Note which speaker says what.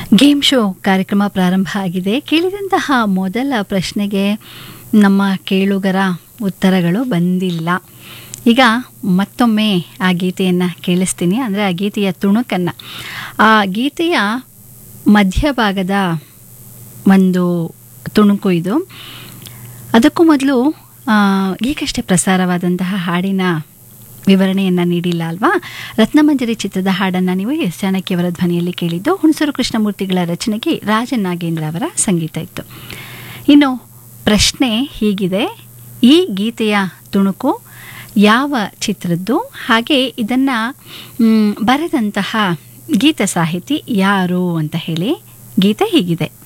Speaker 1: game show ಕಾರ್ಯಕ್ರಮ ಪ್ರಾರಂಭ ಆಗಿದೆ ಕೇಳಿದಂತಹ ಮೊದಲ ಪ್ರಶ್ನೆಗೆ ನಮ್ಮ ಕೇಳುಗರ ಉತ್ತರಗಳು ಬಂದಿಲ್ಲ ಈಗ ಮತ್ತೊಮ್ಮೆ ಆ ಗೀತೆಯನ್ನು ಕೇಳಿಸ್ತೀನಿ ಅಂದರೆ ಆ ಗೀತೆಯ ತುಣುಕನ್ನು ಆ ಗೀತೆಯ ಮಧ್ಯಭಾಗದ ಒಂದು ತುಣುಕು ಇದು ಅದಕ್ಕೂ ಮೊದಲು ಆ, ಈಗಷ್ಟೇ ಪ್ರಸಾರವಾದಂತಹ ಹಾಡಿನ ವಿವರಣೆಯನ್ನು ನೀಡಿಲ್ಲ ಅಲ್ವಾ ರತ್ನಮಂಜರಿ ಚಿತ್ರದ ಹಾಡನ್ನು ನೀವು ಎಸ್ ಜಾನಕಿಯವರ ಧ್ವನಿಯಲ್ಲಿ ಕೇಳಿದ್ದು ಹುಣಸೂರು ಕೃಷ್ಣಮೂರ್ತಿಗಳ ರಚನೆಗೆ ರಾಜನ್ ನಾಗೇಂದ್ರ ಅವರ ಸಂಗೀತ ಇತ್ತು ಇನ್ನು ಪ್ರಶ್ನೆ ಹೀಗಿದೆ ಈ ಗೀತೆಯ ತುಣುಕು ಯಾವ ಚಿತ್ರದ್ದು ಹಾಗೆ ಇದನ್ನು ಬರೆದಂತಹ ಗೀತ ಸಾಹಿತಿ ಯಾರು ಅಂತ ಹೇಳಿ ಗೀತೆ ಹೀಗಿದೆ